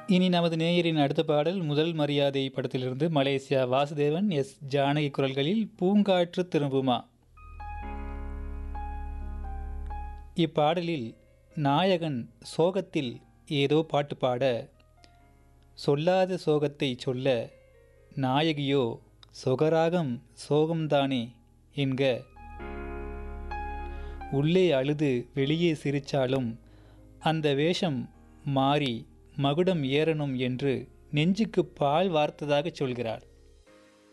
இனி நமது நேயரின் அடுத்த பாடல் முதல் மரியாதை படத்திலிருந்து மலேசியா வாசுதேவன் எஸ் ஜானகி குரல்களில் பூங்காற்று திரும்புமா இப்பாடலில் நாயகன் சோகத்தில் ஏதோ பாட்டு பாட சொல்லாத சோகத்தை சொல்ல நாயகியோ சொகராகம் சோகம்தானே என்க உள்ளே அழுது வெளியே சிரிச்சாலும் அந்த வேஷம் மாறி மகுடம் ஏறணும் என்று நெஞ்சுக்கு பால் வார்த்ததாக சொல்கிறார்